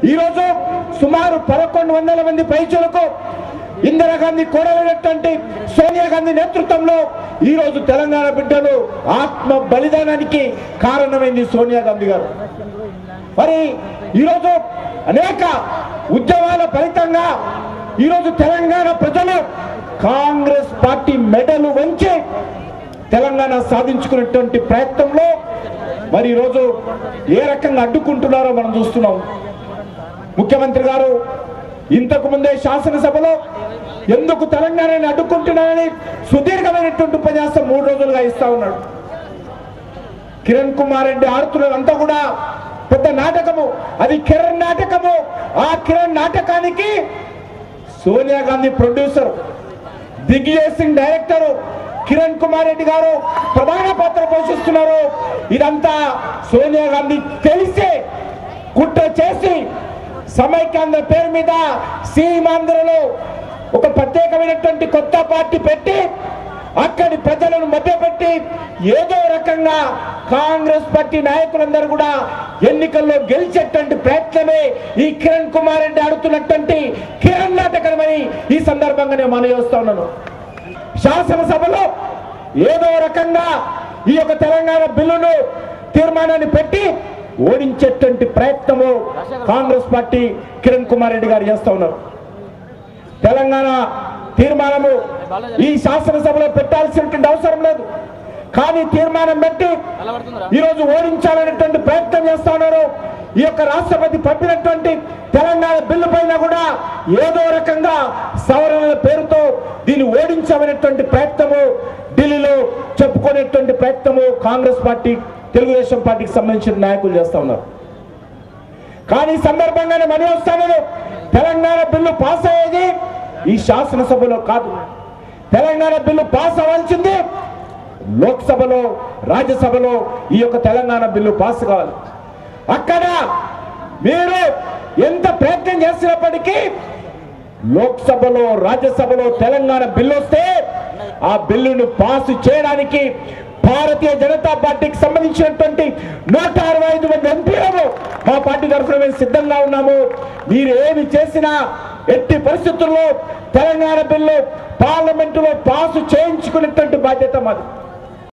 ఈరోజు సుమారు పదకొండు వందల మంది పైచులకు ఇందిరాగాంధీ కోడలైనటువంటి సోనియా గాంధీ నేతృత్వంలో ఈ రోజు తెలంగాణ బిడ్డలు ఆత్మ బలిదానానికి కారణమైంది సోనియా గాంధీ గారు మరి ఈరోజు అనేక ఉద్యమాల ఫలితంగా ఈరోజు తెలంగాణ ప్రజలు కాంగ్రెస్ పార్టీ మెడలు వంచి తెలంగాణ సాధించుకునేటువంటి ప్రయత్నంలో మరి ఈరోజు ఏ రకంగా అడ్డుకుంటున్నారో మనం చూస్తున్నాం ముఖ్యమంత్రి గారు ఇంతకు ముందే శాసనసభలో ఎందుకు తెలంగాణని అడ్డుకుంటున్నారని సుదీర్ఘమైనటువంటి ఉపన్యాసం మూడు రోజులుగా ఇస్తా ఉన్నాడు కిరణ్ కుమార్ రెడ్డి ఆడుతున్నదంతా కూడా పెద్ద నాటకము అది కిరణ్ నాటకము ఆ కిరణ్ నాటకానికి సోనియా గాంధీ ప్రొడ్యూసర్ దిగ్విజయ్ సింగ్ డైరెక్టర్ కిరణ్ కుమార్ రెడ్డి గారు ప్రధాన పాత్ర పోషిస్తున్నారు ఇదంతా సోనియా గాంధీ తెలిసే కుట్ర చేసి సమైక్యాంధ్ర పేరు మీద సీమాంధ్రలో ఒక ప్రత్యేకమైనటువంటి కొత్త పార్టీ పెట్టి అక్కడి ప్రజలను మభ్యపెట్టి ఏదో రకంగా కాంగ్రెస్ పార్టీ నాయకులందరూ కూడా ఎన్నికల్లో గెలిచేటువంటి ప్రయత్నమే ఈ కిరణ్ కుమార్ రెడ్డి ఆడుతున్నటువంటి కిరణ్ నాటకమని ఈ సందర్భంగా నేను మనవి చేస్తా ఉన్నాను శాసనసభలో ఏదో రకంగా ఈ యొక్క తెలంగాణ బిల్లును తీర్మానాన్ని పెట్టి ఓడించేటువంటి ప్రయత్నము కాంగ్రెస్ పార్టీ కిరణ్ కుమార్ రెడ్డి గారు చేస్తా ఉన్నారు తెలంగాణ తీర్మానము ఈ శాసనసభలో పెట్టాల్సినటువంటి అవసరం లేదు కానీ తీర్మానం పెట్టి ఈరోజు ఓడించాలనేటువంటి ప్రయత్నం చేస్తా ఉన్నారు ఈ యొక్క రాష్ట్రపతి పంపినటువంటి తెలంగాణ బిల్లు పైన కూడా ఏదో రకంగా సవరణల పేరుతో దీన్ని ఓడించామనేటువంటి ప్రయత్నము ఢిల్లీలో చెప్పుకునేటువంటి ప్రయత్నము కాంగ్రెస్ పార్టీ తెలుగుదేశం పార్టీకి సంబంధించిన నాయకులు చేస్తా ఉన్నారు కానీ ఈ సందర్భంగానే మనీ వస్తాను తెలంగాణ బిల్లు పాస్ అయ్యేది ఈ శాసనసభలో కాదు తెలంగాణ బిల్లు పాస్ అవ్వాల్సింది లోక్సభలో రాజ్యసభలో ఈ యొక్క తెలంగాణ బిల్లు పాస్ కావాలి అక్కడ మీరు ఎంత ప్రయత్నం చేసినప్పటికీ లోక్సభలో రాజ్యసభలో తెలంగాణ బిల్లు వస్తే ఆ బిల్లును పాస్ చేయడానికి భారతీయ జనతా పార్టీకి సంబంధించినటువంటి నూట అరవై ఐదు మంది ఎంపీలను మా పార్టీ తరఫున మేము సిద్ధంగా ఉన్నాము మీరు ఏమి చేసినా ఎట్టి పరిస్థితుల్లో తెలంగాణ బిల్లు పార్లమెంటులో పాసు చేయించుకునేటువంటి బాధ్యత మాది